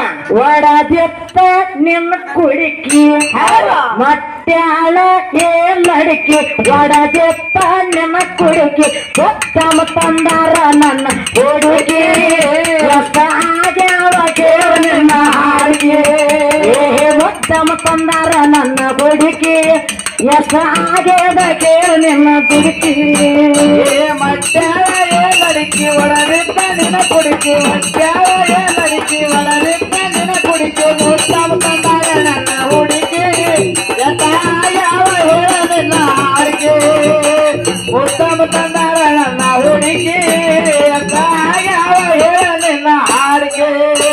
ಒಡದೆತ್ತ ನಿನ್ನ ಕುಡಿಕಿ ಹೌದಾ? ಮಟ್ಯಾಳ ಏ ಲಡಕಿ ಒಡದೆತ್ತ ನಿನ್ನ ಕುಡಿಕಿ ಉತ್ತಮ ತಂದಾರ ನನ್ನ ಹುಡುಗಿ ಎಷ್ಟ ಆಗ್ಯಾವ ಕೇಳು ನಿನ್ನ ಹಾಡಿಗೆ ಏ ಉತ್ತಮ ತಂದಾರ ನನ್ನ ಹುಡುಗಿ ಎಷ್ಟ ಆಗ್ಯದ ಕೇಳು ನಿನ್ನ ದುಡುಕಿ ಏ ಮಟ್ಯಾಳ ಏ ಲಡಿಕಿ ಒಳರಿದ್ದ ನಿನ ಕುಡಿಕಿ ಮಟ್ಯಾಳ ಏ ಲಡಿಕಿ ಒಳರಿದ್ದ ನಿನ ಕುಡಿಕಿ ಮುತ್ತಾಮ ತಂದಾಗ ನನ್ನ ಹುಡುಗಿ ಯಥಾ ಯಾವ ಹೇಳಲಿಲ್ಲ ಹಾಡಿಗೆ ಉತ್ತಮ ತಂದಾಗ ನನ್ನ ಹುಡುಗಿ ಯಥಾ ಯಾವ ಹೇಳಲಿಲ್ಲ ಹಾಡಿಗೆ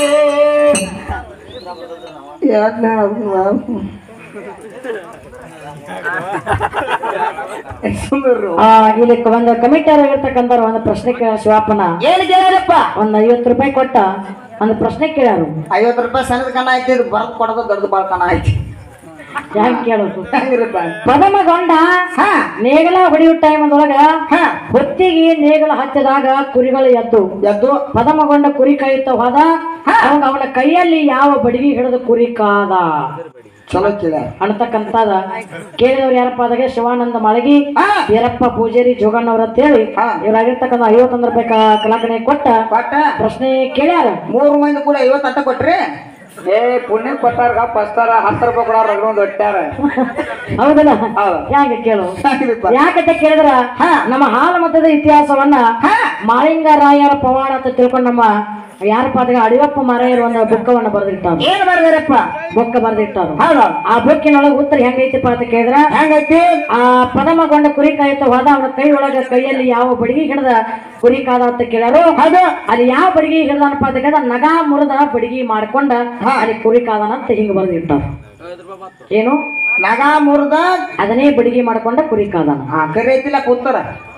ಸುಂದರು ಆ ಇಲ್ಲಿ ಒಂದು ಕಮಿಟರ್ ಆಗಿರ್ತಕ್ಕಂಥ ಒಂದು ಪ್ರಶ್ನೆ ಕೇಳ ಶಿವಪ್ಪನ ಏನು ಕೇಳಪ್ಪ ಒಂದ್ ಐವತ್ತು ರೂಪಾಯಿ ಕೊಟ್ಟ ಒಂದು ಪ್ರಶ್ನೆ ಕೇಳ್ಯಾರು ಐವತ್ತು ರೂಪಾಯಿ ಸಣ್ಣದ ಕಣ ಐತಿ ಇದು ಬರದ್ ಕೊಡೋದು ದೊಡ್ಡದು ಬಾಳ ಕಣ ಐತಿ ಹೆಂಗ್ ಕೇಳೋದು ಹೆಂಗಿರಪ್ಪ ಪದಮ ಗಂಡ ಹಾ ನೇಗಲ ಹೊಡೆಯೋ ಟೈಮ್ ಒಳಗ ಹಾ ಹೊತ್ತಿಗೆ ನೇಗಲ ಹಚ್ಚಿದಾಗ ಕುರಿಗಳು ಎದ್ದು ಎದ್ದು ಪದಮಗೊಂಡ ಕುರಿ ಕಾಯುತ್ತ ಹೋದ ಅವಾಗ ಅವನ ಕೈಯಲ್ಲಿ ಯಾವ ಬಡಗಿ ಹಿಡಿದು ಕುರಿ ಕಾದ ಚಲೋ ಕೇಳ ಅನ್ನತಕ್ಕಂತಾದ ಕೇಳಿದವ್ರು ಯಾರಪ್ಪ ಅದಾಗ ಶಿವಾನಂದ ಮಾಳಗಿ ಹಾ ವೀರಪ್ಪ ಪೂಜಾರಿ ಜೋಗಣ್ಣವ್ರ ಅಂತ ಹೇಳಿ ಹಾ. ಇವ್ರಾಗಿರ್ತಕ್ಕಂಥ ಐವತ್ತೊಂದು ರೂಪಾಯಿ ಕ- ಕಲಾಕಣೆ ಕೊಟ್ಟ ಕೊಟ್ಟ ಪ್ರಶ್ನೆ ಕೇಳ್ಯಾರ ಮೂರು ಮಂದಿ ಕೂಡ ಐವತ್ತು ಅಟ್ಟ ಕೊಟ್ರಿ ಏ ಪುಣ್ಯ ಕೊಟ್ಟಾರ ಪಸ್ತಾರ ಹತ್ತು ರೂಪಾಯಿ ಕೊಡಾರ ರಗಡೊಂದು ಹೊಟ್ಟಾರ ಹೌದಲ್ಲ ಹೌದು. ಯಾಕೆ ಕೇಳು ಹೆಂಗಿರಪ್ಪ ಯಾಕಂತ ಕೇಳಿದ್ರ ಹಾ. ನಮ್ಮ ಹಾಲು ಮತದ ಇತಿಹಾಸವನ್ನ ಹಾ. ಮಾಳಿಂಗರಾಯರ ಪವಾಡ ಅಂತ ತಿಳ್ಕೊಂಡು ನಮ್ಮ ಯಾರಪ್ಪ ಅದಾಗ ಅಡಿಯಪ್ಪ ಮಾರಾಯರು ಒಂದು ಬುಕ್ಕವನ್ನ ಬರೆದಿಟ್ಟಾರ ಏನ್ ಬರ್ದಾರಪ್ಪ ಬುಕ್ಕ ಬರೆದಿಟ್ಟಾರು ಹೌದು ಆ ಬುಕ್ಕಿನೊಳಗೆ ಉತ್ತರ ಹೆಂಗೈತಿಪ್ಪ ಅಂತ ಕೇಳಿದ್ರ ಹೆಂಗೈತಿ ಆ ಪದಮಗೊಂಡ ಕುರಿ ಕಾಯುತ್ತ ಹೋದ ಅವನ ಕೈ ಒಳಗ ಕೈಯಲ್ಲಿ ಯಾವ ಬಡಗಿ ಹಿಡ್ದ ಕುರಿ ಕಾದ ಅಂತ ಕೇಳ್ಯಾರು ಹೌದು ಅಲ್ಲಿ ಯಾವ ಬಡಗಿ ಹಿಡ್ದನಪ್ಪ ಅಂತ ಕೇಳಿದ ನಗ ಮುರಿದ ಬಡಗಿ ಮಾಡ್ಕೊಂಡ ಹಾ. ಅಲ್ಲಿ ಕುರಿ ಕಾದನ ಅಂತ ಹಿಂಗ ಬರೆದಿಟ್ಟಾರ ಏನು ನಗ ಮುರ್ದ ಅದನ್ನೇ ಬಡಗಿ ಮಾಡ್ಕೊಂಡ ಕುರಿ ಕಾದನ ಹಾ ಕರಿ ಐತಿಲ್ಲ ಕೂತಾರ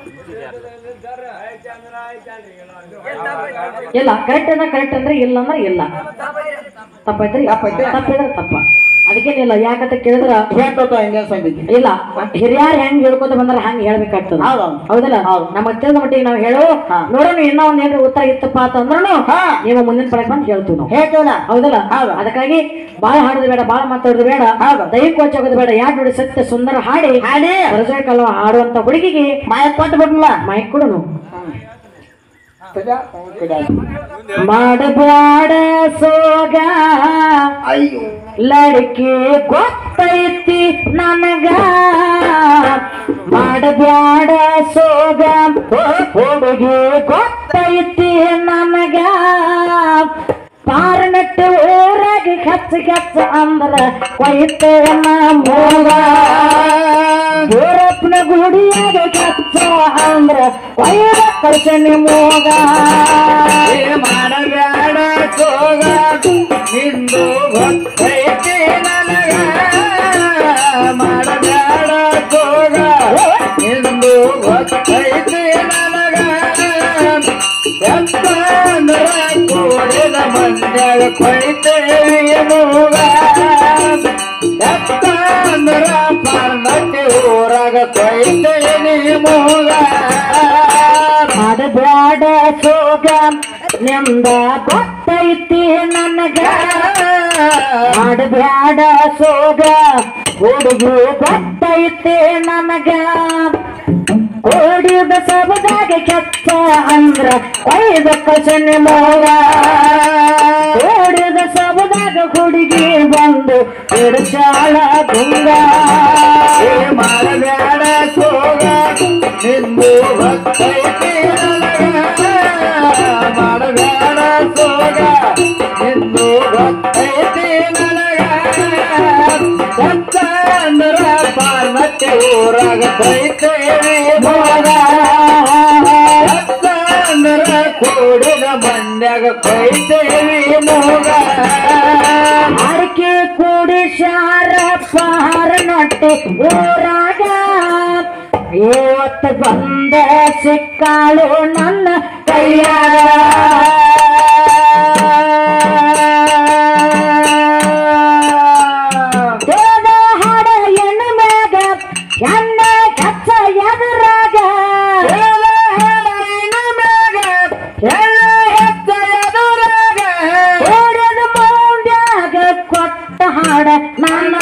ಇಲ್ಲ ಕರೆಕ್ಟ್ ಅಂದ್ರೆ ಕರೆಕ್ಟ್ ಅಂದ್ರೆ ಇಲ್ಲ ಅಂದ್ರೆ ಇಲ್ಲ ತಪ್ಪೈತ್ರಿ ತಪ್ಪೈತೆ. ತಪ್ಪಿದ್ರೆ ತಪ್ಪ ಅದಕ್ಕೇನಿಲ್ಲ ಯಾಕಂತ ಕೇಳಿದ್ರ ಹೇಳ್ತೋ ಇಂಡಿಯನ್ ಸಂದಿಗೆ ಇಲ್ಲ ಹಿರಿಯರ್ ಹೆಂಗ್ ಹೇಳ್ಕೊತ ಬಂದ್ರ ಹಂಗ ಹೇಳ್ಬೇಕಾಗ್ತದ ಹೌದು. ಹೌದಲ್ಲ ನಮಗ್ ತಿಳಿದ ಮಟ್ಟಿಗೆ ನಾವು ಹೇಳೋ ಹಾ. ನೋಡೋಣ ಇನ್ನೂ ಒಂದ್ ಏನ್ರಿ ಉತ್ತರ ಇತ್ತಪ್ಪ ಅಂತಂದ್ರೂ ಹಾ. ನೀವು ಮುಂದಿನ ಪಡಕ್ ಬಂದು ಹೇಳ್ತೀವಿ ನಾವು ಹೇಳ್ತೇವಲ್ಲ ಹೌದಲ್ಲ ಹೌದು. ಅದಕ್ಕಾಗಿ ಬಾಳ ಹಾಡೋದು ಬೇಡ ಬಾಳ ಮಾತಾಡೋದು ಬೇಡ ಹೌದು. ದೈಹಿಕ ಹೋಗೋದು ಬೇಡ ಯಾಕೆ ನೋಡಿ ಸತ್ಯ ಸುಂದರ ಹಾಡಿ ಹಾಡಿ ಕಲವ ಹಾಡುವಂತ ಹುಡುಗಿಗೆ ಮಾಯ ಕೊಟ್ಟು ಬಿಡ್ಲ ಮೈಕ್ ಕೊಡೋನು ತುಜಾ? ಕುಡಾ. ಮಾಡಬ್ಯಾಡ ಸೋಗ ಅಯ್ಯೋ ಲಡ್ಕಿ ಗೊತ್ತೈತಿ ನನಗ ಮಾಡಬ್ಯಾಡ ಸೋಗ ಹುಡುಗಿ ಗೊತ್ತೈತಿ ನನಗ ಪಾರನಟ್ಟು ಊರಾಗ ಹೆಚ್ಚು ಹೆಚ್ಚು ಅಂದ್ರ ಕೊಯ್ತೇನ ಮೂಗ ಗೋರಪ್ಪನ ಗುಡಿಯಾಗ ಕೆಚ್ಚ ಅಂದ್ರ ಕೊಯ್ದ ಕಳ್ಸನಿ ಮೂಗ ಏ ಮಾಡಬ್ಯಾಡ ಸೋಗ ನಿಂದು ಗೊತ್ತೈತಿ ನನಗ ಮಾಡಬ್ಯಾಡ ಸೋಗ ನಿಂದು ಗೊತ್ತೈತಿ ನನಗ ಎತ್ತಂದ್ರ ಕೂಡಿದ ಮಂಡ್ಯಾಗ ಕೊಯ್ತೇವಿ ಮೂಗ ಎತ್ತಂದ್ರ ಪಾರ್ನಟ್ಟಿ ಊರಾಗ ಕೊಯ್ತೇನಿ ಮೂಗ ಮಾಡಬ್ಯಾಡ ಸೋಗ ನಿಂದ ಗೊತ್ತೈತಿ ನನಗ ಮಾಡಬ್ಯಾಡ ಸೋಗ ಹುಡುಗಿ ಗೊತ್ತೈತಿ ನನಗ ಕೋಡಿದ ಸಬದಾಗ ಕೆತ್ತ ಅಂದ್ರ ಕೊಯ್ದ ಕಸನೆ ಮೋಗ ಕೋಡಿದ ಸಬದಾಗ ಹುಡುಗಿ ಬಂದು ಹಿಡ್ಸಾಳ ಗುಂಗ ಏ ಮಾಡಬ್ಯಾಡ ಸೋಗ ನಿಂದು ಭಕ್ತೈತಿ ನನಗ ಮಾಡಬ್ಯಾಡ ಸೋಗ ನಿಂದು ಭಕ್ತೈತಿ ನನಗ ಸತ್ತಂದ್ರ ಪಾರ್ವತಿ ಊರಾಗ ಕೈತೇವಿ ಮೋಗ ಸತ್ತಂದ್ರ ಕೂಡಿದ ಮಂಡ್ಯಾಗ ಕೈತೇವಿ ಮೋಗ ಅಡಿಕೆ ಕೂಡಿ ಶಾರ ಪಹಾರ ನಟ್ಟಿ ಊರಾಗ ಇವತ್ತು ಬಂದ ಸಿಕ್ಕಾಳು ನನ್ನ ಕೈಯಾಗ ದೇವ ಹಾಡ ಎಣ್ಣೆ ಮ್ಯಾಗ ಎಣ್ಣ ಕಚ್ಚ ಎದುರಾಗ ಓಡದ ಮೋಗ ಮಾಡಬೇಡ ನನ್ನ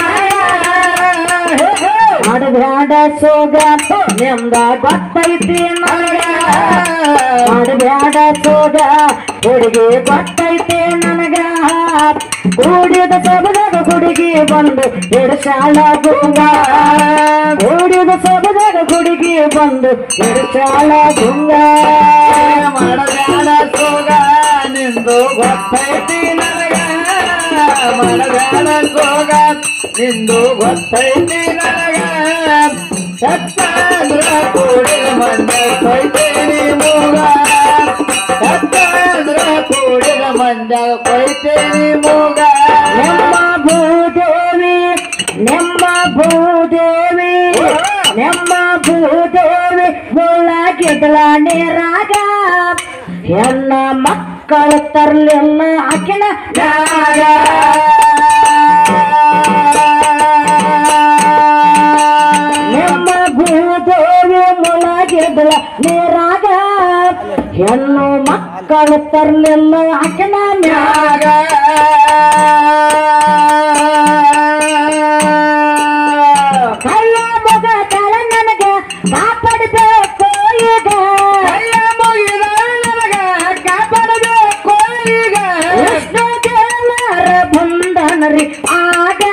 ಮಾಡಬೇಡ ಸೋಗ ನಿಮ್ದ ಗೊತ್ತೈತಿ ನನಗ ಮಾಡಬೇಡ ಸೋಗ ಹುಡುಗಿ ಗೊತ್ತೈತಿ ನನಗ ಕೂಡಿದ ಸಬದಾಗ ಹುಡುಗಿ ಬಂದು ಹಿಡ್ಸಾಳ ಗುಂಗ ಕೂಡಿದ ಸಬದಾಗ ಹುಡುಗಿ ಬಂದು ಹಿಡ್ಸಾಳ ಗುಂಗ ಮಾಡಬೇಡ ಸೋಗ ನಿಂದು ಗೊತ್ತೈತಿ ನನಗ ಮಾಡಬೇಡ ಸೋಗ ನಿಂದು ಗೊತ್ತೈತಿ ನನಗ ಸತ್ತಾಂದ್ರ ಕೂಡಿದ ಮಂದ ಕೊಯ್ತೇನಿ ಮೂಗ ಸತ್ತಾಂದ್ರ ಕೂಡಿದ ಮಂದ ಕೊಯ್ತೇನಿ ಮೂಗ ನಿಮ್ಮ ಭೂದೇವಿ ನಿಮ್ಮ ಭೂದೇವಿ ನಿಮ್ಮ ಭೂದೇವಿ ಮುಳ್ಳಾಗಿದ್ಲ ನೀರಾಗ ಎನ್ನ ಮಕ್ಕಳು ತರ್ಲಿಲ್ಲ ಆಕಿನ ಮ್ಯಾಗ ನಿಮ್ಮ ಭೂದೇವಿ ಮುಳಗಿದ್ಲ ನೀರಾಗ ಹೆಣ್ಣು ಮಕ್ಕಳು ತರ್ಲಿಲ್ಲ ಆಕಿನ ಮ್ಯಾಗ ಕೈಯ ಮಗ ತಳ ನನಗ ಕಾಪಾಡಬೇಕು ಈಗ ಕೈಯ ಮುಗಿದ ನನಗ ಕಾಪಾಡಬೇಕು ಈಗ ವಿಷ್ಣು ದೇವರ ಬಂಧನರಿ ಆಗ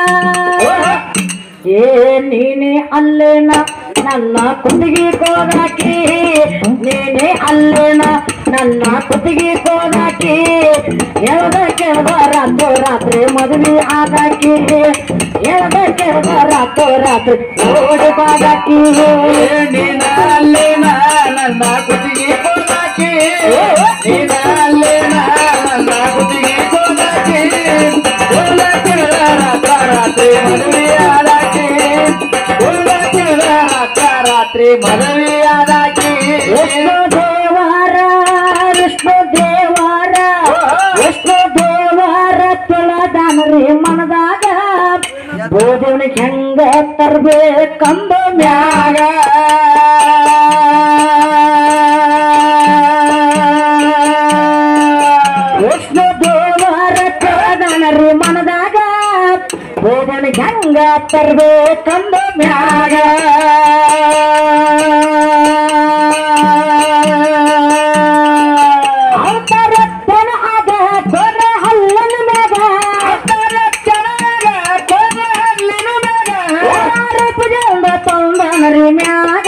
ಏ ನೀನೆ ಅಲ್ಲೇನ ನನ್ನ ಕುತ್ತಿಗೆ ಕೋದಾಕಿ ನೀನೆ ಅಲ್ಲೇನ ನನ್ನ ಕುತ್ತಿಗೆ ಕೋದಾಕಿ ಎಳ್ದ ಕೆಳದ ರಾತ್ರಿ ರಾತ್ರಿ ಮದುವೆ ಆದಾಕಿ ಎಳ್ದ ಕೆಳದ ರಾತ್ರಿ ರಾತ್ರಿ ಓಡಿ ಬಾದಾಕಿ ನೀನಲ್ಲೇನ ನನ್ನ ಕುತ್ತಿಗೆ ಕೋದಾಕಿ ನೀನಲ್ಲೇನ ನನ್ನ ಕುತ್ತಿಗೆ ಕೋದಾಕಿ ಉಳ್ಳ ತಿರುಳ ರಾತ್ರ ರಾತ್ರಿ ಮದುವೆಯಾದಾಕಿ ಉಳ್ಳ ತಿರುಳ ರಾತ್ರ ರಾತ್ರಿ ಮದುವೆಯಾದಾಕಿ ವಿಷ್ಣು ದೇವರ ವಿಷ್ಣು ದೇವರ ವಿಷ್ಣು ದೇವರ ತುಳದಾನರಿ ಮನದಾಗ ಬೋಧವನಿಗೆ ಹೆಂಗ ತರ್ಬೇಕಂದ ಮ್ಯಾಗ ವಿಷ್ಣು ದೇವರ ತುಳದಾನರಿ ಮನದಾಗ ಬೋಧವನಿಗೆ ಹೆಂಗ ತರ್ಬೇಕಂದ ಮ್ಯಾಗ ಅವತಾರಪ್ಪನ ಆದ ಕೊರ ಹಲ್ಲನ ಮ್ಯಾಗ ರೂಪದಿಂದ ತೊಂದನರಿ ಮ್ಯಾಗ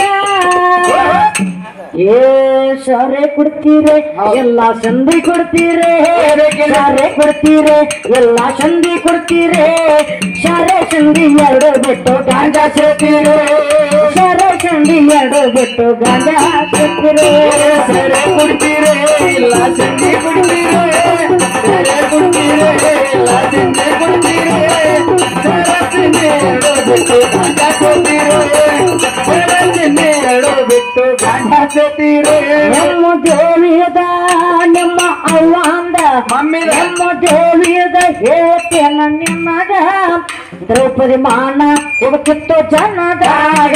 ಏ ಸಾರೆ ಕೊಡ್ತೀರೆ ಎಲ್ಲ ಸಂಧಿ ಕೊಡ್ತೀರೆ ಸಾರೆ ಕೊಡ್ತೀರೆ ಎಲ್ಲ ಸಂಧಿ ಕೊಡ್ತೀರೆ ಸಾರೆ ಸಂಧಿ ಎರಡು ಬಿಟ್ಟು ಗಾಂಜಾ ಸೇರ್ತೀರೆ ಸಾರೆ ಸಂಧಿ ಎರಡು ಬಿಟ್ಟು ಗಾಂಜಾ ಸೇರ್ತೀರೆ ಸೆರೆ ಕೊಡ್ತೀರೆ ಇಲ್ಲ ಸಂಧಿ ಕೊಡ್ತೀರೆ ಸೆರೆ ಕೊಡ್ತೀರೆ ಇಲ್ಲ ಸಂಧಿ ಕೊಡ್ತೀರೆ ಸೆರೆ ತಿನ್ನಿ ಎರಡು ಬಿಟ್ಟು ಗಂಡ ಕೊಡ್ತೀರೆ ಸೆರೆ ತಿನ್ನಿ ಎರಡು ಬಿಟ್ಟು ಗಂಡ ಸೇತೀರೆ ನಮ್ಮ ದೇವಿಯದ ನಿಮ್ಮ ಅವ್ವ ಅಂದ ಮಮ್ಮಿದ ನಮ್ಮ ದೇವಿಯದ ಹೇಳ್ತೇನ ನಿನ್ನಗ ದ್ರೌಪದಿ ಮಾನ ಹುಡುಕಿತ್ತು ಜನದಾಗ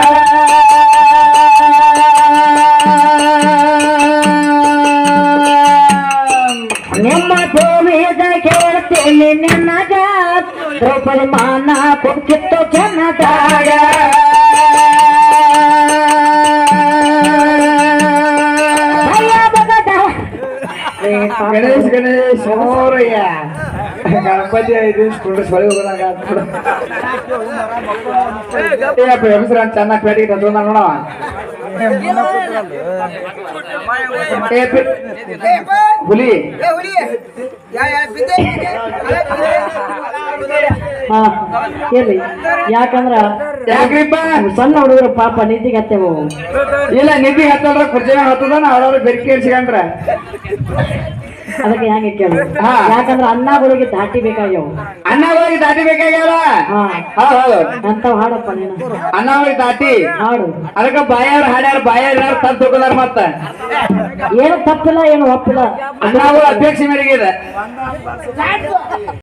ನಿಮ್ಮ ದೇವಿಯದ ಹೇಳ್ತೇನೆ ನಿನ್ನಗ ದ್ರೌಪದಿ ಮಾನ ಹುಡುಕಿತ್ತು ಜನದಾಗ ಭಯ ಬಗದ ಗಣೇಶ್ ಗಣೇಶ್ ಮೋರಯ್ಯ ಗಣಪತಿ ಐದು ಸ್ಕೂಲ್ ಸೊಳಿ ಹೋಗೋದಾಗ ಹೆಸರು ಚೆನ್ನಾಗಿ ಪೇಟಿಗೆ ತಂದ ನೋಡ ಏ, ಪಿ- ಹುಲಿ ಹಾ ಎಲ್ಲಿ ಯಾಕಂದ್ರ ಯಾಕ್ರಿಪ್ಪ ಸಣ್ಣ ಹುಡುಗರು ಪಾಪ ನಿಧಿಗತ್ತೇವು ಇಲ್ಲ ನಿಧಿ ಹತ್ತಲ್ರ ಕುರ್ಚಿ ಮ್ಯಾಲ್ ಹತ್ತದ ಅವ್ರವ್ರ ಬೆರ್ಕಿ ಇಡ್ಸ್ಕೊಂಡ್ರ ಅದಕ್ಕೆ ಹೆಂಗೆ ಕೇಳು ಹಾ. ಯಾಕಂದ್ರ ಅನ್ನಗಳಿಗೆ ದಾಟಿ ಬೇಕಾಗ್ಯವು ಅನ್ನ ಹೋಗಿ ದಾಟಿ ಬೇಕಾಗ್ಯಾವ ಹಾ ಹೌದ್ ಹೌದು ಅಂತವ್ ಹಾಡಪ್ಪ ನೀನು ಅನ್ನ ಹೋಗಿ ದಾಟಿ ಹಾಡು ಅದಕ್ಕ ಬಾಯಾರ ಹಾಡ್ಯಾರ ಬಾಯಾರ ತದ್ ತಗೋದಾರ ಮತ್ತ ಏನು ತಪ್ಪಿಲ್ಲ ಏನು ಒಪ್ಪಿಲ್ಲ ಅನ್ನಗಳು ಅಧ್ಯಕ್ಷ ಮೇರೆಗೆ ಇದೆ